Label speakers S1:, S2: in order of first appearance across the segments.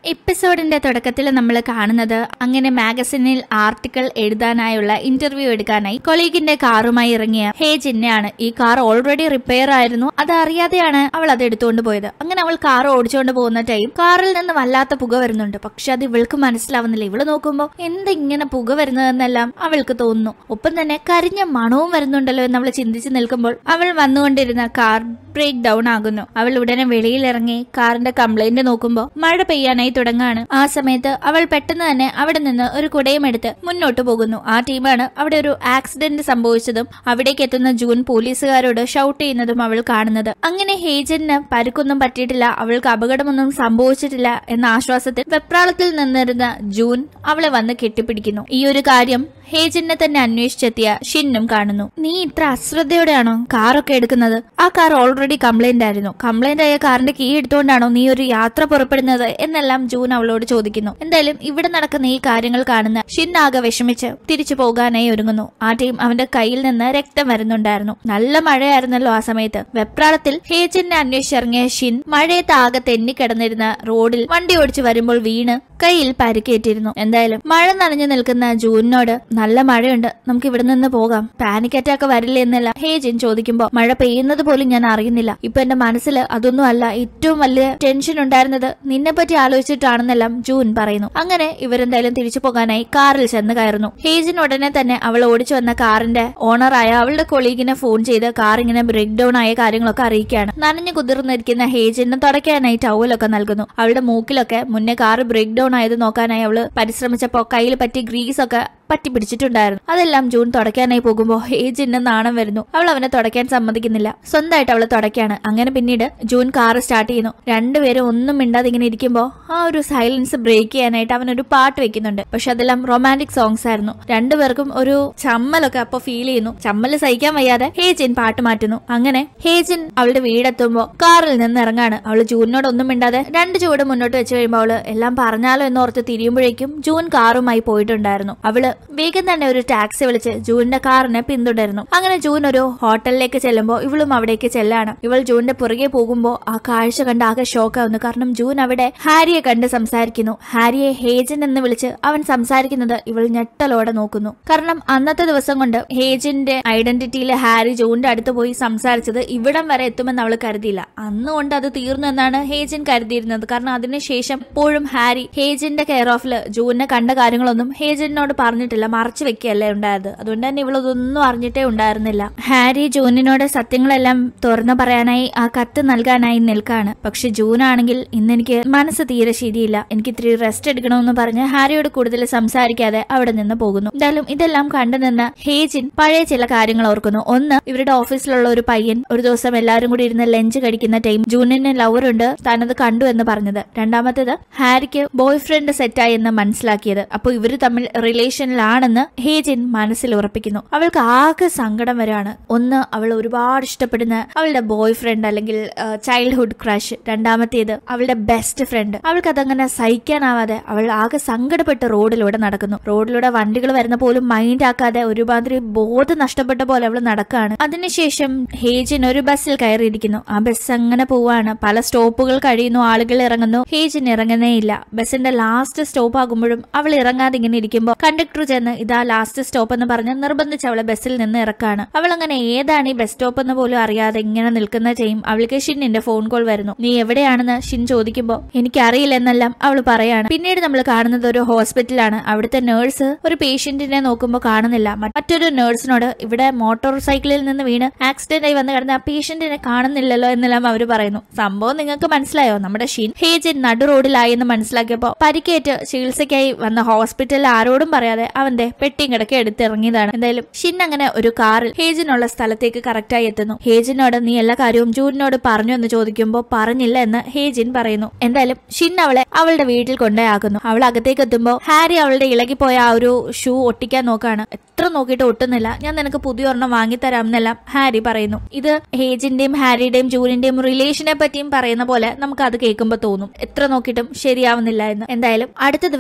S1: എപ്പിസോഡിന്റെ തുടക്കത്തിൽ നമ്മൾ കാണുന്നത് അങ്ങനെ മാഗസിനിൽ ആർട്ടിക്കിൾ എഴുതാനായുള്ള ഇന്റർവ്യൂ എടുക്കാനായി കൊളീഗിന്റെ കാറുമായി ഇറങ്ങിയ ഹേ ജിന്നെയാണ് ഈ കാർ ഓൾറെഡി റിപ്പയർ ആയിരുന്നു അത് അറിയാതെയാണ് അവൾ അത് എടുത്തുകൊണ്ട് പോയത് അങ്ങനെ അവൾ കാർ ഓടിച്ചുകൊണ്ട് പോകുന്ന ടൈം കാറിൽ നിന്ന് വല്ലാത്ത പുക വരുന്നുണ്ട് പക്ഷെ അത് ഇവൾക്ക് മനസ്സിലാവുന്നില്ല ഇവള് നോക്കുമ്പോൾ എന്താ ഇങ്ങനെ പുക വരുന്നതെന്നെല്ലാം അവൾക്ക് തോന്നുന്നു ഒപ്പം തന്നെ കരിഞ്ഞ മണവും വരുന്നുണ്ടല്ലോ എന്ന് അവൾ ചിന്തിച്ച് നിൽക്കുമ്പോൾ അവൾ വന്നുകൊണ്ടിരുന്ന കാർ ബ്രേക്ക് ഡൗൺ ആകുന്നു അവൾ ഉടനെ വെളിയിലിറങ്ങി കാറിന്റെ കംപ്ലൈന്റ് നോക്കുമ്പോൾ മഴ പെയ്യാനായി തുടങ്ങാണ് ആ സമയത്ത് അവൾ പെട്ടെന്ന് തന്നെ അവിടെ നിന്ന് ഒരു കുടയും എടുത്ത് മുന്നോട്ട് പോകുന്നു ആ ടീമാണ് അവിടെ ഒരു ആക്സിഡന്റ് സംഭവിച്ചതും അവിടേക്ക് എത്തുന്ന ജൂൺ പോലീസുകാരോട് ഷൗട്ട് ചെയ്യുന്നതും അവൾ കാണുന്നത് അങ്ങനെ ഹേജന് പരുക്കൊന്നും പറ്റിയിട്ടില്ല അവൾക്ക് അപകടമൊന്നും സംഭവിച്ചിട്ടില്ല എന്ന ആശ്വാസത്തിൽ വെപ്രാളത്തിൽ നിന്നിരുന്ന ജൂൺ അവളെ വന്ന് കെട്ടിപ്പിടിക്കുന്നു ഈ ഒരു കാര്യം ഹേജനെ തന്നെ അന്വേഷിച്ചെത്തിയ ഷിന്നും കാണുന്നു നീ ഇത്ര അശ്രദ്ധയോടെയാണോ കാറൊക്കെ എടുക്കുന്നത് ആ കാർ ഓൾറെഡി കംപ്ലൈന്റ് ആയിരുന്നു കംപ്ലൈന്റ് ആയ കാറിന്റെ കീ എടുത്തുകൊണ്ടാണോ നീ ഒരു യാത്ര പുറപ്പെടുന്നത് എന്നെല്ലാം ജൂൻ അവളോട് ചോദിക്കുന്നു എന്തായാലും ഇവിടെ നടക്കുന്ന ഈ കാര്യങ്ങൾ കാണുന്ന ഷിൻ ആകെ വിഷമിച്ച് തിരിച്ചു പോകാനായി ഒരുങ്ങുന്നു ആ ടീം അവന്റെ കയ്യിൽ നിന്ന് രക്തം വരുന്നുണ്ടായിരുന്നു നല്ല മഴയായിരുന്നല്ലോ ആ സമയത്ത് വെപ്രാളത്തിൽ ഹേജനെ അന്വേഷിച്ചിറങ്ങിയ ഷിൻ മഴയത്ത് ആകെ തെന്നിക്കിടന്നിരുന്ന റോഡിൽ വണ്ടി ഓടിച്ചു വരുമ്പോൾ വീണ് കയ്യിൽ പരിക്കേറ്റിരുന്നു എന്തായാലും മഴ നനഞ്ഞു നിൽക്കുന്ന ജൂനിനോട് നല്ല മഴയുണ്ട് നമുക്ക് ഇവിടെ നിന്ന് പോകാം പാനിക് അറ്റാക്ക് വരില്ല എന്നല്ല ഹേജിൻ ചോദിക്കുമ്പോ മഴ പെയ്യുന്നത് പോലും ഞാൻ അറിയുന്നില്ല ഇപ്പൊ എന്റെ മനസ്സിൽ അതൊന്നും അല്ല ഏറ്റവും വലിയ ടെൻഷൻ ഉണ്ടായിരുന്നത് നിന്നെ പറ്റി ആലോചിച്ചിട്ടാണെന്നെല്ലാം ജൂൻ പറയുന്നു അങ്ങനെ ഇവരെന്തായാലും തിരിച്ചു പോകാനായി കാറിൽ ചെന്ന് കയറുന്നു ഹേജിൻ ഉടനെ തന്നെ അവൾ ഓടിച്ചു വന്ന കാറിന്റെ ഓണറായ അവളുടെ കൊളീഗിനെ ഫോൺ ചെയ്ത് കാർ ഇങ്ങനെ ബ്രേക്ക് ഡൗൺ ആയ കാര്യങ്ങളൊക്കെ അറിയിക്കുകയാണ് നനഞ്ഞു കുതിർന്നിരിക്കുന്ന ഹേജിന് തുടയ്ക്കാനായി ടവലൊക്കെ നൽകുന്നു അവളുടെ മൂക്കിലൊക്കെ മുന്നേ കാർ ബ്രേക്ക് ഡൗൺ ആയത് നോക്കാനായി അവള് പരിശ്രമിച്ചപ്പോ കയ്യിൽ പറ്റി ഗ്രീസ് ഒക്കെ പറ്റി പിടിച്ചിട്ടുണ്ടായിരുന്നു അതെല്ലാം ജൂൺ തുടയ്ക്കാനായി പോകുമ്പോൾ ഹേജിന് നാണം വരുന്നു അവൾ അവനെ തുടയ്ക്കാൻ സമ്മതിക്കുന്നില്ല സ്വന്തമായിട്ട് അവൾ തുടയ്ക്കാണ് അങ്ങനെ പിന്നീട് ജൂൺ കാർ സ്റ്റാർട്ട് ചെയ്യുന്നു രണ്ടുപേരും ഒന്നും മിണ്ടാതെ ഇങ്ങനെ ഇരിക്കുമ്പോൾ ആ ഒരു സൈലൻസ് ബ്രേക്ക് ചെയ്യാനായിട്ട് അവൻ ഒരു പാട്ട് വെക്കുന്നുണ്ട് പക്ഷെ അതെല്ലാം റൊമാൻറ്റിക് സോങ്സ് ആയിരുന്നു രണ്ടുപേർക്കും ഒരു ചമ്മലൊക്കെ അപ്പൊ ഫീൽ ചെയ്യുന്നു ചമ്മല് സഹിക്കാൻ വയ്യാതെ ഹേജിൻ പാട്ട് മാറ്റുന്നു അങ്ങനെ ഹേജിൻ അവളുടെ വീടെത്തുമ്പോ കാറിൽ നിന്ന് ഇറങ്ങാണ് അവള് ജൂനിനോട് ഒന്നും മിണ്ടാതെ രണ്ട് ചുവട് മുന്നോട്ട് വെച്ച് കഴിയുമ്പോൾ അവള് എല്ലാം പറഞ്ഞാലോ എന്നോർത്ത് തിരിയുമ്പോഴേക്കും ജൂൻ കാറുമായി പോയിട്ടുണ്ടായിരുന്നു അവള് വേഗം തന്നെ ഒരു ടാക്സി വിളിച്ച് ജൂനിന്റെ കാറിനെ പിന്തുടരുന്നു അങ്ങനെ ജൂൻ ഒരു ഹോട്ടലിലേക്ക് ചെല്ലുമ്പോൾ ഇവളും അവിടേക്ക് ചെല്ലാണ് ഇവൾ ജൂണിന്റെ പുറകെ പോകുമ്പോൾ ആ കാഴ്ച കണ്ട് ആകെ ഷോക്കാവുന്നു കാരണം ജൂൻ അവിടെ ഹാരിയെ കണ്ട് സംസാരിക്കുന്നു ഹാരിയെ ഹേജൻ എന്ന് വിളിച്ച് അവൻ സംസാരിക്കുന്നത് ഇവൾ ഞെട്ടലോടെ നോക്കുന്നു കാരണം അന്നത്തെ ദിവസം കൊണ്ട് ഹേജിന്റെ ഐഡന്റിറ്റിയിൽ ഹാരി ജൂണിന്റെ അടുത്ത് പോയി സംസാരിച്ചത് ഇവിടം വരെ എത്തുമെന്ന് അവൾ കരുതിയില്ല അന്ന് കൊണ്ട് അത് തീർന്നു എന്നാണ് ഹേജിൻ കരുതിയിരുന്നത് കാരണം അതിനുശേഷം എപ്പോഴും ഹാരി ഹേജിന്റെ കെയർ ഓഫില് ജൂണിനെ കണ്ട കാര്യങ്ങളൊന്നും ഹേജിനോട് പറഞ്ഞിട്ടില്ല മറച്ചു വെക്കുകയല്ലേ ഉണ്ടായത് അതുകൊണ്ട് തന്നെ ഇവളതൊന്നും അറിഞ്ഞിട്ടേ ഉണ്ടായിരുന്നില്ല ഹാരി ജൂനിനോട് സത്യങ്ങളെല്ലാം തുറന്നു പറയാനായി ആ കത്ത് നൽകാനായി നിൽക്കാണ് പക്ഷെ ജൂൻ ആണെങ്കിൽ ഇന്ന് എനിക്ക് മനസ്സ് തീരെ ശരിയില്ല എനിക്ക് ഇത്തിരി റെസ്റ്റ് എടുക്കണമെന്ന് പറഞ്ഞ് ഹാരിയോട് കൂടുതൽ സംസാരിക്കാതെ അവിടെ നിന്ന് പോകുന്നു എന്തായാലും ഇതെല്ലാം കണ്ടു നിന്ന് ഹേജിൻ പഴയ ചില കാര്യങ്ങൾ ഓർക്കുന്നു ഒന്ന് ഇവരുടെ ഓഫീസിലുള്ള ഒരു പയ്യൻ ഒരു ദിവസം എല്ലാവരും കൂടി ഇരുന്ന് ലഞ്ച് കഴിക്കുന്ന ടൈം ജൂനിന് ലവർ ഉണ്ട് താനത് കണ്ടു എന്ന് പറഞ്ഞത് രണ്ടാമത്തേത് ഹാരിക്ക് ബോയ് ഫ്രണ്ട് സെറ്റായി എന്ന് മനസ്സിലാക്കിയത് അപ്പോൾ ഇവര് തമ്മിൽ റിലേഷനിലാണെന്ന് ഹേജിൻ മനസ്സിൽ ഉറപ്പിക്കുന്നു അവൾക്ക് ആകെ സങ്കടം വരാണ് ഒന്ന് അവൾ ഒരുപാട് ഇഷ്ടപ്പെടുന്ന അവളുടെ ബോയ് ഫ്രണ്ട് അല്ലെങ്കിൽ ചൈൽഡ്ഹുഡ് ക്രഷ് രണ്ടാമത്തേത് അവളുടെ ബെസ്റ്റ് ഫ്രണ്ട് അവൾക്ക് അതങ്ങനെ സഹിക്കാനാവാതെ അവൾ ആകെ സങ്കടപ്പെട്ട് റോഡിലൂടെ നടക്കുന്നു റോഡിലൂടെ വണ്ടികൾ വരുന്ന പോലും മൈൻഡ് ആക്കാതെ ഒരുമാതിരി ബോധം നഷ്ടപ്പെട്ട പോലെ അവൾ നടക്കാണ് അതിനുശേഷം ഹേജിൻ ഒരു ബസ്സിൽ കയറിയിരിക്കുന്നു ആ ബസ് അങ്ങനെ പോവാണ് പല സ്റ്റോപ്പുകൾ കഴിയുന്നു ആളുകൾ ഇറങ്ങുന്നു ഹേജിൻ ഇറങ്ങുന്നേ ഇല്ല ബസ്സിന്റെ ലാസ്റ്റ് സ്റ്റോപ്പ് ആകുമ്പോഴും അവൾ ഇറങ്ങാതെ ഇങ്ങനെ ഇരിക്കുമ്പോൾ കണ്ടക്ടർ ചെന്ന് ഇതാ ലാസ്റ്റ് സ്റ്റോപ്പ് എന്ന് പറഞ്ഞ് നിർബന്ധിച്ച് അവളെ ബസ്സിൽ നിന്ന് ഇറക്കാണ് അവൾ അങ്ങനെ ഏതാണ് ഈ ബസ് സ്റ്റോപ്പ് എന്ന് പോലും അറിയാതെ ഇങ്ങനെ നിൽക്കുന്ന ടൈം അവൾക്ക് ഷിന്നിന്റെ ഫോൺ കോൾ വരുന്നു നീ എവിടെയാണെന്ന് ഷിൻ ചോദിക്കുമ്പോൾ എനിക്കറിയില്ല എന്നെല്ലാം അവൾ പറയാണ് പിന്നീട് നമ്മൾ കാണുന്നത് ഒരു ഹോസ്പിറ്റലാണ് അവിടുത്തെ നേഴ്സ് ഒരു പേഷ്യന്റിനെ നോക്കുമ്പോൾ കാണുന്നില്ല മറ്റൊരു നേഴ്സിനോട് ഇവിടെ മോട്ടോർ സൈക്കിളിൽ നിന്ന് വീണ് ആക്സിഡന്റ് ആയി വന്ന് കിടന്ന ആ പേഷ്യന്റിനെ കാണുന്നില്ലല്ലോ എന്നെല്ലാം അവർ പറയുന്നു സംഭവം നിങ്ങൾക്ക് മനസ്സിലായോ നമ്മുടെ ഷിൻ ഹേജിൻ നടു റോഡിലായി എന്ന് മനസ്സിലാക്കിയപ്പോൾ പരിക്കേറ്റ് ചികിത്സയ്ക്കായി വന്ന ഹോസ്പിറ്റലിൽ ആരോടും പറയാതെ അവന്റെ പെട്ടിയും കിടക്കെ എടുത്തിറങ്ങിയതാണ് എന്തായാലും ഷിൻ അങ്ങനെ ഒരു കാറിൽ ഹേജിനുള്ള സ്ഥലത്തേക്ക് കറക്റ്റായി എത്തുന്നു ഹേജിനോട് നീ എല്ലാ കാര്യവും ജൂനിനോട് പറഞ്ഞു എന്ന് ചോദിക്കുമ്പോൾ പറഞ്ഞില്ല എന്ന് ഹേജിൻ പറയുന്നു എന്തായാലും ഷിൻ അവളെ അവളുടെ വീട്ടിൽ കൊണ്ടുപോയാക്കുന്നു അവൾ അകത്തേക്ക് എത്തുമ്പോൾ ഹാരി അവളുടെ ഇളകിപ്പോയ ആ ഒരു ഷൂ ഒട്ടിക്കാൻ നോക്കാണ് എത്ര നോക്കിയിട്ട് ഒട്ടുന്നില്ല ഞാൻ നിനക്ക് പുതിയ ഒരെണ്ണം വാങ്ങിത്തരാം എന്നെല്ലാം ഹാരി പറയുന്നു ഇത് ഹേജിന്റെയും ഹാരിയുടെയും ജൂനിന്റെയും റിലേഷനെ പറ്റിയും പറയുന്ന പോലെ നമുക്ക് അത് കേൾക്കുമ്പോൾ തോന്നും എത്ര നോക്കിയിട്ടും ശരിയാവുന്നില്ല എന്ന് എന്തായാലും അടുത്ത ദിവസം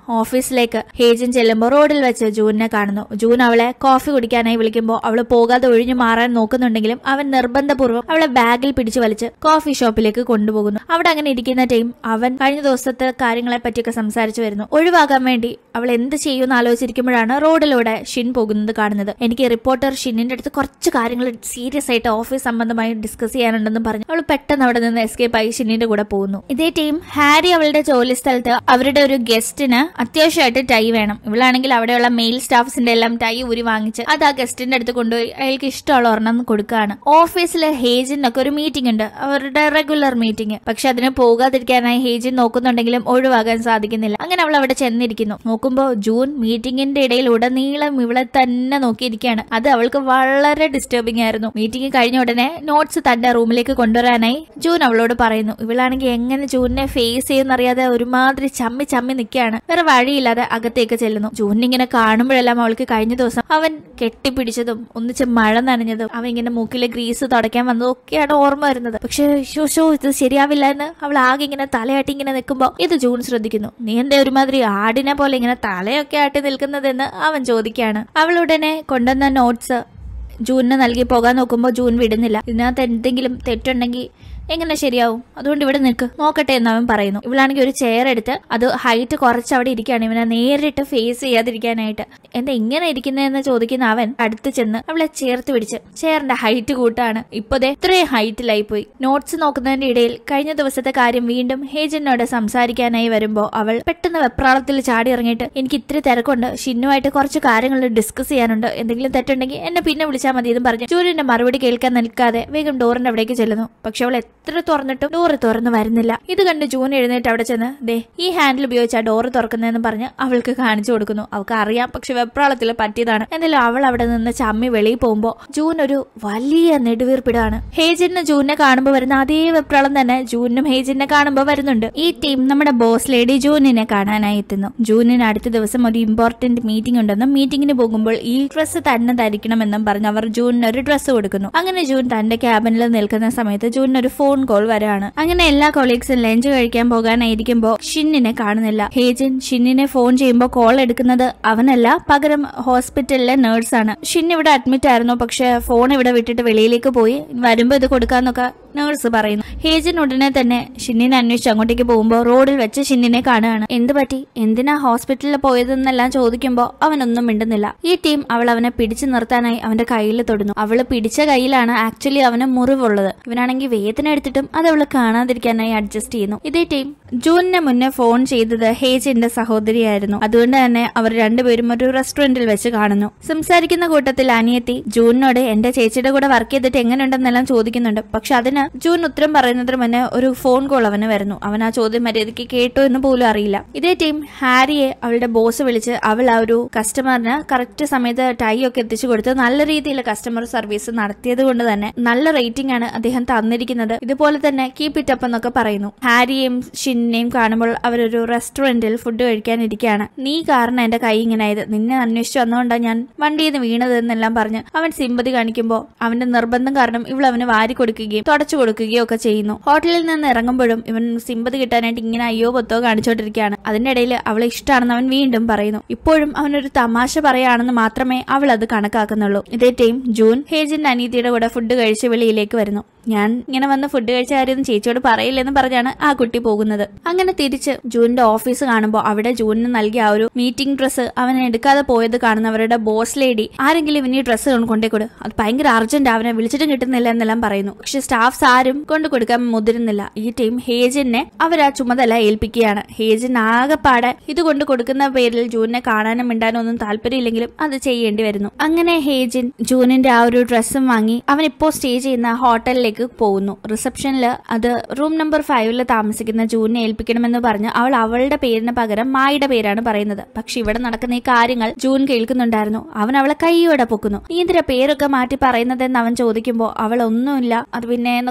S1: ഓഫീസിലേക്ക് ഹേജിൻ ചെല്ലുമ്പോൾ റോഡിൽ വെച്ച് ജൂനിനെ കാണുന്നു ജൂൻ അവളെ കോഫി കുടിക്കാനായി വിളിക്കുമ്പോൾ അവള് പോകാതെ ഒഴിഞ്ഞു മാറാൻ നോക്കുന്നുണ്ടെങ്കിലും അവൻ നിർബന്ധപൂർവ്വം അവളെ ബാഗിൽ പിടിച്ചു വലിച്ച് കോഫി ഷോപ്പിലേക്ക് കൊണ്ടുപോകുന്നു അവിടെ അങ്ങനെ ഇരിക്കുന്ന ടൈം അവൻ കഴിഞ്ഞ ദിവസത്തെ കാര്യങ്ങളെ പറ്റിയൊക്കെ സംസാരിച്ചു വരുന്നു ഒഴിവാകാൻ വേണ്ടി അവൾ എന്ത് ചെയ്യുമെന്ന് ആലോചിച്ചിരിക്കുമ്പോഴാണ് റോഡിലൂടെ ഷിൻ പോകുന്നത് കാണുന്നത് എനിക്ക് റിപ്പോർട്ടർ ഷിന്നിന്റെ അടുത്ത് കുറച്ച് കാര്യങ്ങൾ സീരിയസ് ആയിട്ട് ഓഫീസ് സംബന്ധമായി ഡിസ്കസ് ചെയ്യാനുണ്ടെന്ന് പറഞ്ഞു അവൾ പെട്ടെന്ന് അവിടെ നിന്ന് എസ്കേപ്പ് ആയി ഷിന്നിന്റെ കൂടെ പോകുന്നു ഇതേ ടീം ഹാരി അവളുടെ ജോലി സ്ഥലത്ത് അവരുടെ ഒരു ഗസ്റ്റിന് അത്യാവശ്യമായിട്ട് ടൈ വേണം ഇവളാണെങ്കിൽ അവിടെയുള്ള മെയിൽ സ്റ്റാഫ്സിന്റെ എല്ലാം ടൈ ഊരി വാങ്ങിച്ച് അത് ആ ഗസ്റ്റിന്റെ അടുത്ത് കൊണ്ടുപോയി അയാൾക്ക് ഇഷ്ടമുള്ള ഒരെണ്ണം കൊടുക്കുകയാണ് ഓഫീസിലെ ഹേജിനൊക്കെ ഒരു മീറ്റിംഗ് ഉണ്ട് അവരുടെ റെഗുലർ മീറ്റിംഗ് പക്ഷെ അതിന് പോകാതിരിക്കാനായി ഹേജിൻ നോക്കുന്നുണ്ടെങ്കിലും ഒഴിവാകാൻ സാധിക്കുന്നില്ല അങ്ങനെ അവൾ അവിടെ ചെന്നിരിക്കുന്നു നോക്കുമ്പോൾ ജൂൺ മീറ്റിംഗിന്റെ ഇടയിൽ ഉടനീളം ഇവളെ തന്നെ നോക്കിയിരിക്കുകയാണ് അത് അവൾക്ക് വളരെ ഡിസ്റ്റർബിംഗ് ആയിരുന്നു മീറ്റിംഗ് കഴിഞ്ഞ ഉടനെ നോട്ട്സ് തന്റെ റൂമിലേക്ക് കൊണ്ടുവരാനായി ജൂൻ അവളോട് പറയുന്നു ഇവളാണെങ്കിൽ എങ്ങനെ ജൂനിനെ ഫേസ് ചെയ്യുന്നറിയാതെ ഒരുമാതിരി ചമ്മി ചമ്മി നിൽക്കുകയാണ് വേറെ വഴിയില്ലാതെ അകത്തേക്ക് ചെല്ലുന്നു ജൂനിങ്ങനെ കാണുമ്പോഴെല്ലാം അവൾക്ക് കഴിഞ്ഞ ദിവസം അവൻ കെട്ടിപ്പിടിച്ചതും ഒന്നിച്ച് മഴ നനഞ്ഞതും അവൻ ഇങ്ങനെ മൂക്കിലെ ഗ്രീസ് തുടയ്ക്കാൻ വന്നതും ഒക്കെയാണ് ഓർമ്മ വരുന്നത് പക്ഷെ ഷോ ഷോ ഇത് ശരിയാവില്ല എന്ന് അവൾ ആകെ ഇങ്ങനെ തലയാട്ടി ഇങ്ങനെ നിൽക്കുമ്പോൾ ഇത് ജൂൺ ശ്രദ്ധിക്കുന്നു നീ എന്താ ഒരുമാതിരി ആടിനെ പോലെ ഇങ്ങനെ തലയൊക്കെ ആട്ടി നിൽക്കുന്നതെന്ന് അവൻ ചോദിക്കുകയാണ് അവൾ ഉടനെ കൊണ്ടുവന്ന നോട്ട്സ് ജൂണിന് നൽകി പോകാൻ നോക്കുമ്പോൾ ജൂൺ വിടുന്നില്ല ഇതിനകത്ത് എന്തെങ്കിലും തെറ്റുണ്ടെങ്കിൽ എങ്ങനെ ശരിയാവും അതുകൊണ്ട് ഇവിടെ നിൽക്ക് നോക്കട്ടെ എന്ന് അവൻ പറയുന്നു ഇവളാണെങ്കിൽ ഒരു ചെയർ എടുത്ത് അത് ഹൈറ്റ് കുറച്ച് അവിടെ ഇരിക്കുകയാണ് ഇവനെ നേരിട്ട് ഫേസ് ചെയ്യാതിരിക്കാനായിട്ട് എന്താ ഇങ്ങനെ ഇരിക്കുന്നതെന്ന് ചോദിക്കുന്ന അവൻ അടുത്ത് ചെന്ന് അവളെ ചേർത്ത് പിടിച്ച് ചെയറിന്റെ ഹൈറ്റ് കൂട്ടാണ് ഇപ്പൊ ദേ ഇത്രയും ഹൈറ്റിലായി പോയി നോട്ട്സ് നോക്കുന്നതിന്റെ ഇടയിൽ കഴിഞ്ഞ ദിവസത്തെ കാര്യം വീണ്ടും ഹേജനോട് സംസാരിക്കാനായി വരുമ്പോൾ അവൾ പെട്ടെന്ന് വെപ്രാളത്തിൽ ചാടി ഇറങ്ങിയിട്ട് എനിക്ക് ഇത്തിരി തിരക്കുണ്ട് ഷിന്നുമായിട്ട് കുറച്ച് കാര്യങ്ങൾ ഡിസ്കസ് ചെയ്യാനുണ്ട് എന്തെങ്കിലും തെറ്റുണ്ടെങ്കിൽ എന്നെ പിന്നെ വിളിച്ചാൽ മതി എന്നും പറഞ്ഞു ജൂലിന്റെ മറുപടി കേൾക്കാൻ നിൽക്കാതെ വേഗം ഡോറിന്റെ അവിടേക്ക് ചെല്ലുന്നു പക്ഷെ അവൾ എത്ര തുറന്നിട്ടും ഡോറ് തുറന്നു വരുന്നില്ല ഇത് കണ്ട് ജൂൻ എഴുന്നേറ്റ് അവിടെ ചെന്ന് ദേ ഈ ഹാൻഡിൽ ഉപയോഗിച്ച് ആ ഡോറ് തുറക്കുന്നതെന്ന് പറഞ്ഞ് അവൾക്ക് കാണിച്ചു കൊടുക്കുന്നു അവൾക്ക് അറിയാം പക്ഷെ വെപ്രാളത്തിൽ പറ്റിയതാണ് എന്നാലും അവൾ അവിടെ നിന്ന് ചമ്മി വെളിയിൽ പോകുമ്പോൾ ജൂൻ ഒരു വലിയ നെടുവീർപ്പിടാണ് ഹേജിന് ജൂനിനെ കാണുമ്പോൾ വരുന്ന അതേ വെപ്രാളം തന്നെ ജൂനിനും ഹേജിനെ കാണുമ്പോൾ വരുന്നുണ്ട് ഈ ടീം നമ്മുടെ ബോസ് ലേഡി ജൂനിനെ കാണാനായി എത്തുന്നു ജൂനിന് അടുത്ത ദിവസം ഒരു ഇമ്പോർട്ടന്റ് മീറ്റിംഗ് ഉണ്ടെന്നും മീറ്റിംഗിന് പോകുമ്പോൾ ഈ ഡ്രസ്സ് തന്നെ ധരിക്കണമെന്നും പറഞ്ഞ് അവർ ജൂനിന് ഒരു ഡ്രസ്സ് കൊടുക്കുന്നു അങ്ങനെ ജൂൻ തന്റെ ക്യാബിനിൽ നിൽക്കുന്ന സമയത്ത് ജൂനിന് ഒരു ഫോൺ കോൾ വരാണ് അങ്ങനെ എല്ലാ കൊളീഗ്സും ലഞ്ച് കഴിക്കാൻ പോകാനായിരിക്കുമ്പോൾ ഷിന്നിനെ കാണുന്നില്ല ഹേജിൻ ഷിന്നിനെ ഫോൺ ചെയ്യുമ്പോൾ കോൾ എടുക്കുന്നത് അവനല്ല പകരം ഹോസ്പിറ്റലിലെ നേഴ്സാണ് ഷിൻ ഇവിടെ അഡ്മിറ്റ് ആയിരുന്നു പക്ഷെ ഫോൺ ഇവിടെ വിട്ടിട്ട് വെളിയിലേക്ക് പോയി വരുമ്പോ ഇത് കൊടുക്കാന്നൊക്കെ നേഴ്സ് പറയുന്നു ഹേജിൻ ഉടനെ തന്നെ ഷിന്നിനെ അന്വേഷിച്ച് അങ്ങോട്ടേക്ക് പോകുമ്പോൾ റോഡിൽ വെച്ച് ഷിന്നിനെ കാണുകയാണ് എന്ത് പറ്റി എന്തിനാ ഹോസ്പിറ്റലിൽ പോയതെന്നെല്ലാം ചോദിക്കുമ്പോൾ അവനൊന്നും മിണ്ടുന്നില്ല ഈ ടീം അവൾ അവനെ പിടിച്ചു നിർത്താനായി അവന്റെ കയ്യിൽ തൊടുന്നു അവള് പിടിച്ച കയ്യിലാണ് ആക്ച്വലി അവന് മുറിവുള്ളത് ഇവനാണെങ്കിൽ വേദന എടുത്തിട്ടും അത് അവള് കാണാതിരിക്കാനായി അഡ്ജസ്റ്റ് ചെയ്യുന്നു ഇതേ ടീം ജൂനിന് മുന്നേ ഫോൺ ചെയ്തത് ഹേജിന്റെ സഹോദരിയായിരുന്നു അതുകൊണ്ട് തന്നെ അവർ രണ്ടുപേരും ഒരു റെസ്റ്റോറന്റിൽ വെച്ച് കാണുന്നു സംസാരിക്കുന്ന കൂട്ടത്തിൽ അനിയത്തി ജൂനിനോട് എന്റെ ചേച്ചിയുടെ കൂടെ വർക്ക് ചെയ്തിട്ട് എങ്ങനെയുണ്ടെന്നെല്ലാം ചോദിക്കുന്നുണ്ട് പക്ഷെ അതിന് ജൂൻ ഉത്തരം പറയുന്നതിന് മുന്നേ ഒരു ഫോൺ കോൾ അവന് വരുന്നു അവൻ ആ ചോദ്യം മര്യാദയ്ക്ക് കേട്ടോ എന്ന് പോലും അറിയില്ല ഇതേ ടീം ഹാരിയെ അവളുടെ ബോസ് വിളിച്ച് അവൾ ആ ഒരു കസ്റ്റമറിന് കറക്റ്റ് സമയത്ത് ടൈ ഒക്കെ എത്തിച്ചു കൊടുത്ത് നല്ല രീതിയിൽ കസ്റ്റമർ സർവീസ് നടത്തിയത് കൊണ്ട് തന്നെ നല്ല റേറ്റിംഗ് ആണ് അദ്ദേഹം തന്നിരിക്കുന്നത് ഇതുപോലെ തന്നെ കീപ് ഇറ്റ് അപ്പ് എന്നൊക്കെ പറയുന്നു ഹാരിയെയും ഷിന്നിനെയും കാണുമ്പോൾ അവരൊരു റെസ്റ്റോറന്റിൽ ഫുഡ് കഴിക്കാനിരിക്കുകയാണ് നീ കാരണം എന്റെ കൈ ഇങ്ങനെ ആയത് നിന്നെ അന്വേഷിച്ചു വന്നുകൊണ്ടാണ് ഞാൻ വണ്ടിയിൽ നിന്ന് വീണത് എന്നെല്ലാം പറഞ്ഞ് അവൻ സിമ്പതി കാണിക്കുമ്പോൾ അവന്റെ നിർബന്ധം കാരണം ഇവൾ അവന് വാരി കൊടുക്കുകയും തുടച്ചു കൊടുക്കുകയും ഒക്കെ ചെയ്യുന്നു ഹോട്ടലിൽ നിന്ന് ഇറങ്ങുമ്പോഴും ഇവൻ സിമ്പതി കിട്ടാനായിട്ട് ഇങ്ങനെ അയ്യോ പൊത്തോ കാണിച്ചോണ്ടിരിക്കുകയാണ് അതിന്റെ ഇടയിൽ അവളെ ഇഷ്ടമാണെന്ന് അവൻ വീണ്ടും പറയുന്നു ഇപ്പോഴും അവനൊരു തമാശ പറയാണെന്ന് മാത്രമേ അവൾ അത് കണക്കാക്കുന്നുള്ളൂ ഇതേ ടൈം ജൂൺ ഹേജിന്റെ അനീതിയുടെ കൂടെ ഫുഡ് കഴിച്ച് വെളിയിലേക്ക് വരുന്നു ഞാൻ ഇങ്ങനെ വന്ന് ഫുഡ് കഴിച്ച കാര്യം ചേച്ചിയോട് പറയില്ലെന്ന് പറഞ്ഞാണ് ആ കുട്ടി പോകുന്നത് അങ്ങനെ തിരിച്ച് ജൂനിന്റെ ഓഫീസ് കാണുമ്പോൾ അവിടെ ജൂനിന് നൽകിയ ആ ഒരു മീറ്റിംഗ് ഡ്രസ്സ് അവൻ എടുക്കാതെ പോയത് കാണുന്നവരുടെ ബോസ് ലേഡി ആരെങ്കിലും ഇവന് ഈ ഡ്രസ്സ് കൊണ്ടേ കൊടു അത് ഭയങ്കര അർജന്റ് അവനെ വിളിച്ചിട്ടും കിട്ടുന്നില്ല എന്നെല്ലാം പറയുന്നു പക്ഷെ സ്റ്റാഫ്സ് ആരും കൊണ്ടു കൊടുക്കാൻ മുതിരുന്നില്ല ഈ ടീം ഹേജിനെ അവർ ആ ചുമതല ഏൽപ്പിക്കുകയാണ് ഹേജിൻ ആകെപ്പാടെ ഇത് കൊണ്ട് കൊടുക്കുന്ന പേരിൽ ജൂനിനെ കാണാനും മിണ്ടാനും ഒന്നും താല്പര്യമില്ലെങ്കിലും അത് ചെയ്യേണ്ടി വരുന്നു അങ്ങനെ ഹേജിൻ ജൂനിന്റെ ആ ഒരു ഡ്രസ്സും വാങ്ങി അവൻ ഇപ്പോൾ സ്റ്റേ ചെയ്യുന്ന ഹോട്ടലിലേക്ക് പോകുന്നു റിസപ്ഷനിൽ അത് റൂം നമ്പർ ഫൈവില് താമസിക്കുന്ന ജൂനിനെ ഏൽപ്പിക്കണമെന്ന് പറഞ്ഞ് അവൾ അവളുടെ പേരിന് പകരം മായുടെ പേരാണ് പറയുന്നത് പക്ഷെ ഇവിടെ നടക്കുന്ന ഈ കാര്യങ്ങൾ ജൂൻ കേൾക്കുന്നുണ്ടായിരുന്നു അവൻ അവളെ കൈയോടെ പൊക്കുന്നു നീ എന്തിനാ പേരൊക്കെ മാറ്റി പറയുന്നതെന്ന് അവൻ ചോദിക്കുമ്പോൾ അവൾ ഒന്നുമില്ല അത് പിന്നെ എന്നൊക്കെ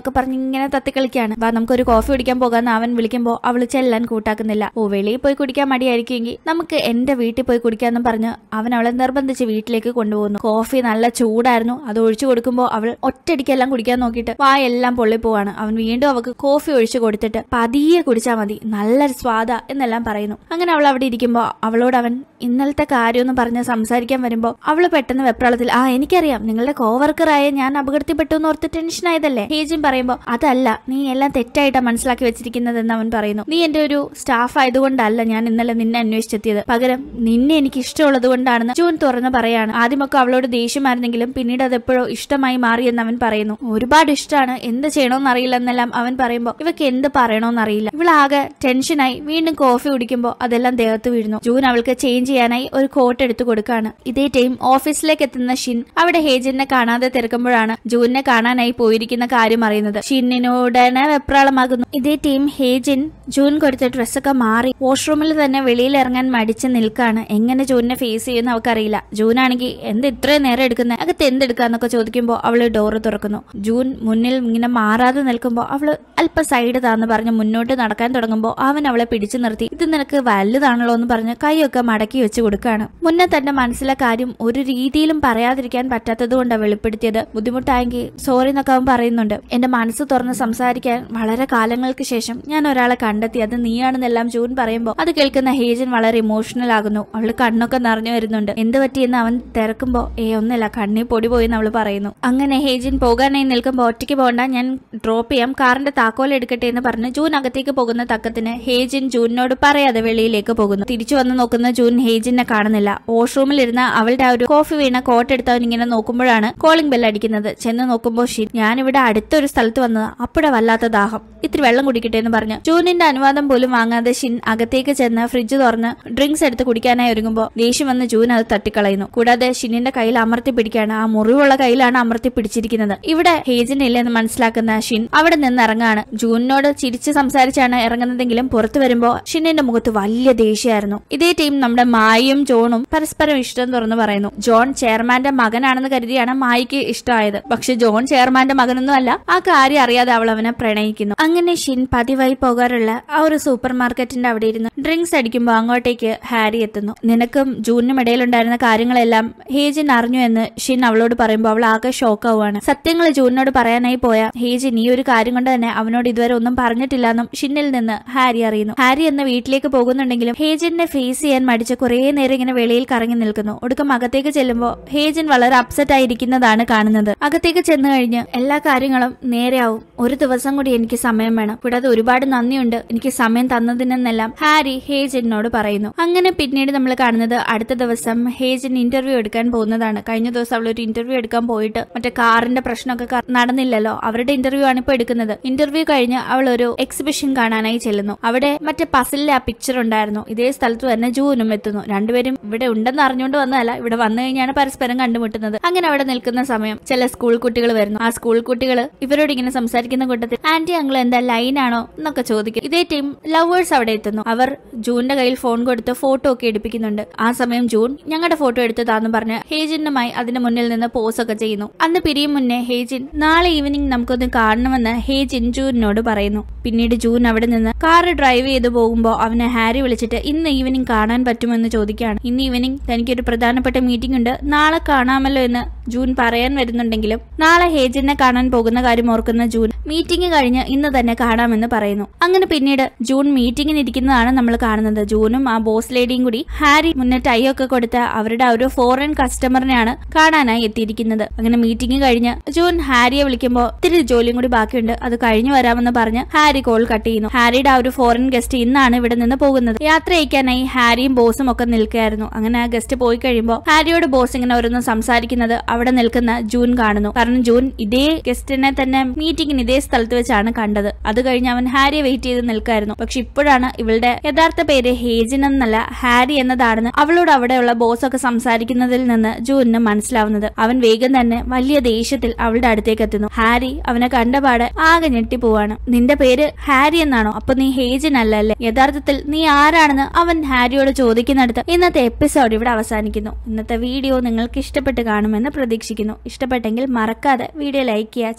S1: എന്നൊക്കെ പറഞ്ഞ് ഇങ്ങനെ തത്തിക്കളിക്കാണ് വാ നമുക്കൊരു കോഫി കുടിക്കാൻ പോകാന്ന് അവൻ വിളിക്കുമ്പോ അവള് ചെല്ലാൻ കൂട്ടാക്കുന്നില്ല ഓ വെളിയിൽ പോയി കുടിക്കാൻ മടിയായിരിക്കുമെങ്കിൽ നമുക്ക് എന്റെ വീട്ടിൽ പോയി കുടിക്കാന്ന് പറഞ്ഞ് അവൻ അവളെ നിർബന്ധിച്ച് വീട്ടിലേക്ക് കൊണ്ടുപോകുന്നു കോഫി നല്ല ചൂടായിരുന്നു അത് ഒഴിച്ചു കൊടുക്കുമ്പോൾ അവൾ ഒറ്റയടിക്കെല്ലാം കുടിക്കാൻ നോക്കിയിട്ട് വായെല്ലാം പൊള്ളിപ്പോവാണ് അവൻ വീണ്ടും അവൾക്ക് കോഫി ഒഴിച്ചു കൊടുത്തിട്ട് പതിയെ കുടിച്ചാൽ മതി നല്ലൊരു സ്വാദ എന്നെല്ലാം പറയുന്നു അങ്ങനെ അവൾ അവിടെ ഇരിക്കുമ്പോൾ അവളോട് അവൻ ഇന്നലത്തെ കാര്യമൊന്നും പറഞ്ഞ് സംസാരിക്കാൻ വരുമ്പോൾ അവള് പെട്ടെന്ന് വെപ്രാളത്തിൽ ആ എനിക്കറിയാം നിങ്ങളുടെ കോവർക്കറായ ഞാൻ അപകടത്തിൽപ്പെട്ടു എന്ന് ഓർത്ത് ടെൻഷൻ ആയതല്ലേ ഹേജിൻ പറയുമ്പോൾ അതല്ല നീ എല്ലാം തെറ്റായിട്ടാ മനസ്സിലാക്കി വെച്ചിരിക്കുന്നതെന്ന് അവൻ പറയുന്നു നീ എന്റെ ഒരു സ്റ്റാഫ് ആയതുകൊണ്ടല്ല ഞാൻ ഇന്നലെ നിന്നെ അന്വേഷിച്ചെത്തിയത് പകരം നിന്നെ എനിക്ക് ഇഷ്ടമുള്ളത് കൊണ്ടാണെന്ന് ജൂൺ തുറന്ന് പറയാണ് ആദ്യമൊക്കെ അവളോട് ദേഷ്യമായിരുന്നെങ്കിലും പിന്നീട് അത് എപ്പോഴോ ഇഷ്ടമായി മാറിയെന്ന് അവൻ പറയുന്നു ഒരുപാട് ഇഷ്ടമാണ് എന്ത് ചെയ്യണമെന്ന് അറിയില്ല എന്നെല്ലാം അവൻ പറയുമ്പോൾ ഇവക്ക് എന്ത് പറയണമെന്ന് അറിയില്ല ഇവളാകെ ടെൻഷനായി വീണ്ടും കോഫി കുടിക്കുമ്പോൾ അതെല്ലാം ദേഹത്ത് വീഴുന്നു ജൂൻ അവൾക്ക് ചേഞ്ച് ചെയ്യാനായി ഒരു കോട്ട് എടുത്തു കൊടുക്കാണ് ഇതേ ടൈം ഓഫീസിലേക്ക് എത്തുന്ന ഷിൻ അവിടെ ഹേജിനെ കാണാതെ തിരക്കുമ്പോഴാണ് ജൂനിനെ കാണാനായി പോയിരിക്കുന്ന കാര്യം അറിയുന്നത് ഷിന്നിനോടനെ വെപ്രാളമാകുന്നു ഇതേ ടീം ഹേജിൻ ജൂൻ കൊടുത്ത ഡ്രസ്സൊക്കെ മാറി വാഷ്റൂമിൽ തന്നെ വെളിയിൽ ഇറങ്ങാൻ മടിച്ച് നിൽക്കാണ് എങ്ങനെ ജൂനിനെ ഫേസ് ചെയ്യുന്ന അവൾക്കറിയില്ല ജൂനാണെങ്കിൽ എന്ത് ഇത്രയും നേരം എടുക്കുന്നത് അകത്ത് എന്തെടുക്കാന്നൊക്കെ ചോദിക്കുമ്പോൾ അവള് ഡോറ് തുറക്കുന്നു ജൂൻ മുന്നിൽ ഇങ്ങനെ മാറാതെ നിൽക്കുമ്പോൾ അവള് അല്പ സൈഡ് താന്ന് പറഞ്ഞ് മുന്നോട്ട് നടക്കാൻ തുടങ്ങുമ്പോൾ അവൻ അവളെ പിടിച്ചു നിർത്തി ഇത് നിനക്ക് വലുതാണല്ലോ എന്ന് പറഞ്ഞ് കൈയൊക്കെ മടക്കി വെച്ച് കൊടുക്കാണ് മുന്നേ തന്റെ മനസ്സിലെ കാര്യം ഒരു രീതിയിലും പറയാതിരിക്കാൻ പറ്റാത്തത് കൊണ്ടാണ് വെളിപ്പെടുത്തിയത് ബുദ്ധിമുട്ടായെങ്കിൽ സോറി എന്നൊക്കെ അവൻ പറയുന്നുണ്ട് എന്റെ മനസ്സ് തുറന്ന് സംസാരിക്കാൻ വളരെ കാലങ്ങൾക്ക് ശേഷം ഞാൻ ഒരാളെ കണ്ടെത്തി അത് നീയാണെന്നെല്ലാം ജൂൻ പറയുമ്പോൾ അത് കേൾക്കുന്ന ഹേജൻ വളരെ ഇമോഷണൽ ആകുന്നു അവള് കണ്ണൊക്കെ നിറഞ്ഞു വരുന്നുണ്ട് എന്ത് പറ്റിയെന്ന് അവൻ തിരക്കുമ്പോ ഏ ഒന്നില്ല കണ്ണി പൊടി പോയെന്ന് അവള് പറയുന്നു അങ്ങനെ ഹേജിൻ പോകാനായി നിൽക്കുമ്പോൾ ഒറ്റയ്ക്ക് പോകണ്ട ഞാൻ ഡ്രോപ്പ് ചെയ്യാം കാറിന്റെ താക്കോൽ എടുക്കട്ടെ എന്ന് പറഞ്ഞ് ജൂൻ അകത്തേക്ക് പോകുന്ന തക്കത്തിന് ഹേജിൻ ജൂനിനോട് പറയാതെ വെളിയിലേക്ക് പോകുന്നു തിരിച്ചു വന്ന് നോക്കുന്ന ജൂൻ ഹേജിനെ കാണുന്നില്ല വാഷ്റൂമിൽ ഇരുന്ന അവളുടെ ആ ഒരു കോഫി വീണ കോട്ട് എടുത്തവൻ ഇങ്ങനെ നോക്കുമ്പോഴാണ് കോളിംഗ് ബെൽ അടിക്കുന്നത് ചെന്ന് നോക്കുമ്പോൾ ഷീ ഞാനിവിടെ അടുത്തൊരു സ്ഥലത്ത് വന്നത് അപ്പോഴെ വല്ലാത്ത ദാഹം ഇത്തിരി വെള്ളം കുടിക്കട്ടെ എന്ന് പറഞ്ഞു ജൂനിന്റെ അനുവാദം പോലും വാങ്ങാതെ ഷിൻ അകത്തേക്ക് ചെന്ന് ഫ്രിഡ്ജ് തുറന്ന് ഡ്രിങ്ക്സ് എടുത്ത് കുടിക്കാനായി ഒരുങ്ങുമ്പോൾ ദേഷ്യം വന്ന് ജൂൻ അത് തട്ടിക്കളയുന്നു കൂടാതെ ഷിന്നിന്റെ കയ്യിൽ അമർത്തി പിടിക്കാണ് ആ മുറിവുള്ള കയ്യിലാണ് അമർത്തി പിടിച്ചിരിക്കുന്നത് ഇവിടെ ഹേജൻ ഇല്ലെന്ന് മനസ്സിലാക്കുന്ന ഷിൻ അവിടെ നിന്ന് ഇറങ്ങാണ് ജൂനിനോട് ചിരിച്ച് സംസാരിച്ചാണ് ഇറങ്ങുന്നതെങ്കിലും പുറത്തു വരുമ്പോൾ ഷിന്നിന്റെ മുഖത്ത് വലിയ ദേഷ്യമായിരുന്നു ഇതേ ടീം നമ്മുടെ മായയും ജോണും പരസ്പരം ഇഷ്ടം തുറന്നു പറയുന്നു ജോൺ ചെയർമാന്റെ മകനാണെന്ന് കരുതിയാണ് മായിക്ക് ഇഷ്ടമായത് പക്ഷെ ജോൺ ചെയർമാന്റെ മകനൊന്നും അല്ല ആ കാര്യം അറിയാതെ അവൾ അവനെ പ്രണയിക്കുന്നു അങ്ങനെ ഷിൻ പതിവായി പോകാറുള്ള ആ ഒരു സൂപ്പർ മാർക്കറ്റിന്റെ അവിടെ ഇരുന്ന് ഡ്രിങ്ക്സ് അടിക്കുമ്പോൾ അങ്ങോട്ടേക്ക് ഹാരി എത്തുന്നു നിനക്കും ജൂണിനും ഇടയിലുണ്ടായിരുന്ന കാര്യങ്ങളെല്ലാം ഹേജിൻ അറിഞ്ഞു എന്ന് ഷിൻ അവളോട് പറയുമ്പോൾ അവൾ ആകെ ഷോക്ക് ആവുകയാണ് സത്യങ്ങൾ ജൂണിനോട് പറയാനായി പോയ ഹേജിൻ ഈ ഒരു കാര്യം കൊണ്ട് തന്നെ അവനോട് ഇതുവരെ ഒന്നും പറഞ്ഞിട്ടില്ലെന്നും ഷിന്നിൽ നിന്ന് ഹാരി അറിയുന്നു ഹാരി എന്ന വീട്ടിലേക്ക് പോകുന്നുണ്ടെങ്കിലും ഹേജിനെ ഫേസ് ചെയ്യാൻ മടിച്ച് കുറേ നേരം ഇങ്ങനെ വെളിയിൽ കറങ്ങി നിൽക്കുന്നു ഒടുക്കം അകത്തേക്ക് ചെല്ലുമ്പോൾ ഹേജിൻ വളരെ അപ്സെറ്റ് ആയിരിക്കുന്നതാണ് കാണുന്നത് അകത്തേക്ക് ചെന്ന് കഴിഞ്ഞ് എല്ലാ കാര്യങ്ങളും നേരെയാവും ഒരു ദിവസം കൂടി എനിക്ക് സമയം വേണം കൂടാതെ ഒരുപാട് നന്ദിയുണ്ട് എനിക്ക് സമയം തന്നതിനെന്നെല്ലാം ഹാരി ഹേജിനോട് പറയുന്നു അങ്ങനെ പിന്നീട് നമ്മൾ കാണുന്നത് അടുത്ത ദിവസം ഹേജിൻ ഇന്റർവ്യൂ എടുക്കാൻ പോകുന്നതാണ് കഴിഞ്ഞ ദിവസം അവൾ ഒരു ഇന്റർവ്യൂ എടുക്കാൻ പോയിട്ട് മറ്റേ കാറിന്റെ പ്രശ്നമൊക്കെ ക- നടന്നില്ലല്ലോ അവരുടെ ഇന്റർവ്യൂ ആണ് ഇപ്പൊ എടുക്കുന്നത് ഇന്റർവ്യൂ കഴിഞ്ഞ് അവൾ ഒരു എക്സിബിഷൻ കാണാനായി ചെല്ലുന്നു അവിടെ മറ്റേ പസിലിലെ ആ പിക്ചർ ഉണ്ടായിരുന്നു ഇതേ സ്ഥലത്ത് തന്നെ ജൂനും എത്തുന്നു രണ്ടുപേരും ഇവിടെ ഉണ്ടെന്ന് അറിഞ്ഞുകൊണ്ട് വന്നതല്ല ഇവിടെ വന്നു കഴിഞ്ഞാണ് പരസ്പരം കണ്ടുമുട്ടുന്നത് അങ്ങനെ അവിടെ നിൽക്കുന്ന സമയം ചില സ്കൂൾ കുട്ടികൾ വരുന്നു ആ സ്കൂൾ കുട്ടികൾ ഇവരോട് ഇങ്ങനെ സംസാരിക്കുന്ന കൂട്ടത്തിൽ ആന്റി അങ്കിൾ എന്താ ലൈൻ ആണോ എന്നൊക്കെ ചോദിക്കും ഇതേ ടീം ലവേഴ്സ് അവിടെ എത്തുന്നു അവർ ജൂണിന്റെ കയ്യിൽ ഫോൺ കൊടുത്ത് ഫോട്ടോ ഒക്കെ എടുപ്പിക്കുന്നുണ്ട് ആ സമയം ജൂൺ ഞങ്ങളുടെ ഫോട്ടോ എടുത്തതാന്ന് പറഞ്ഞ് ഹേജിനുമായി അതിന് മുന്നിൽ നിന്ന് പോസ് ഒക്കെ ചെയ്യുന്നു അന്ന് പിരിയും മുന്നേ ഹേജിൻ നാളെ ഈവനിങ് നമുക്കൊന്ന് കാണണമെന്ന് ഹേജിൻ ജൂനിനോട് പറയുന്നു പിന്നീട് ജൂൻ അവിടെ നിന്ന് കാർ ഡ്രൈവ് ചെയ്ത് പോകുമ്പോൾ അവനെ ഹാരി വിളിച്ചിട്ട് ഇന്ന് ഈവനിങ് കാണാൻ പറ്റുമെന്ന് ചോദിക്കുകയാണ് ഇന്ന് ഈവനിങ് തനിക്കൊരു പ്രധാനപ്പെട്ട മീറ്റിംഗ് ഉണ്ട് നാളെ കാണാമല്ലോ എന്ന് ജൂൻ പറയാൻ വരുന്നുണ്ടെങ്കിലും നാളെ ഹേജിനെ കാണാൻ പോകുന്ന കാര്യം ഓർക്കുന്ന ജൂൻ മീറ്റിംഗ് കഴിഞ്ഞ് ഇന്ന് തന്നെ കാണാമെന്ന് പറയുന്നു അങ്ങനെ പിന്നീട് ജൂൺ മീറ്റിംഗിന് ഇരിക്കുന്നതാണ് നമ്മൾ കാണുന്നത് ജൂനും ആ ബോസ് ലേഡിയും കൂടി ഹാരി മുന്നേ ടൈ ഒക്കെ കൊടുത്ത അവരുടെ ആ ഒരു ഫോറിൻ കസ്റ്റമറിനെയാണ് കാണാനായി എത്തിയിരിക്കുന്നത് അങ്ങനെ മീറ്റിംഗ് കഴിഞ്ഞ് ജൂൺ ഹാരിയെ വിളിക്കുമ്പോൾ ഇത്തിരി ജോലിയും കൂടി ബാക്കിയുണ്ട് അത് കഴിഞ്ഞു വരാമെന്ന് പറഞ്ഞ് ഹാരി കോൾ കട്ട് ചെയ്യുന്നു ഹാരിയുടെ ആ ഒരു ഫോറിൻ ഗസ്റ്റ് ഇന്നാണ് ഇവിടെ നിന്ന് പോകുന്നത് യാത്ര അയക്കാനായി ഹാരിയും ബോസും ഒക്കെ നിൽക്കുകയായിരുന്നു അങ്ങനെ ആ ഗസ്റ്റ് പോയി കഴിയുമ്പോൾ ഹാരിയോട് ബോസ് ഇങ്ങനെ ഓരോന്ന് സംസാരിക്കുന്നത് അവിടെ നിൽക്കുന്ന ജൂൻ കാണുന്നു കാരണം ജൂൻ ഇതേ ഗസ്റ്റിനെ തന്നെ മീറ്റിംഗിന് ഇതേ സ്ഥലത്ത് വെച്ചാണ് കണ്ടത് അത് കഴിഞ്ഞ് അവൻ ഹാരിയെ വെയിറ്റ് ചെയ്ത് നിൽക്കായിരുന്നു പക്ഷെ ഇപ്പോഴാണ് ഇവളുടെ യഥാർത്ഥ പേര് ഹേജിൻ എന്നല്ല ഹാരി എന്നതാണെന്ന് അവളോട് അവിടെയുള്ള ബോസ് ഒക്കെ സംസാരിക്കുന്നതിൽ നിന്ന് ജൂനിന് മനസ്സിലാവുന്നത് അവൻ വേഗം തന്നെ വലിയ ദേഷ്യത്തിൽ അവളുടെ അടുത്തേക്ക് എത്തുന്നു ഹാരി അവനെ കണ്ടപാടെ ആകെ ഞെട്ടിപ്പോവാണ് നിന്റെ പേര് ഹാരി എന്നാണോ അപ്പൊ നീ ഹേജിൻ അല്ല അല്ലേ യഥാർത്ഥത്തിൽ നീ ആരാണെന്ന് അവൻ ഹാരിയോട് ചോദിക്കുന്നിടത്ത് ഇന്നത്തെ എപ്പിസോഡ് ഇവിടെ അവസാനിക്കുന്നു ഇന്നത്തെ വീഡിയോ നിങ്ങൾക്ക് ഇഷ്ടപ്പെട്ട് കാണുമെന്ന് പ്രതീക്ഷിക്കുന്നു ഇഷ്ടപ്പെട്ടെങ്കിൽ മറക്കാതെ വീഡിയോ ലൈക്ക് ചെയ്യുക ചാനൽ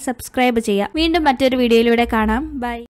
S1: സബ്സ്ക്രൈബ് ചെയ്യുക വീണ്ടും മറ്റൊരു വീഡിയോയിലൂടെ കാണാം ബൈ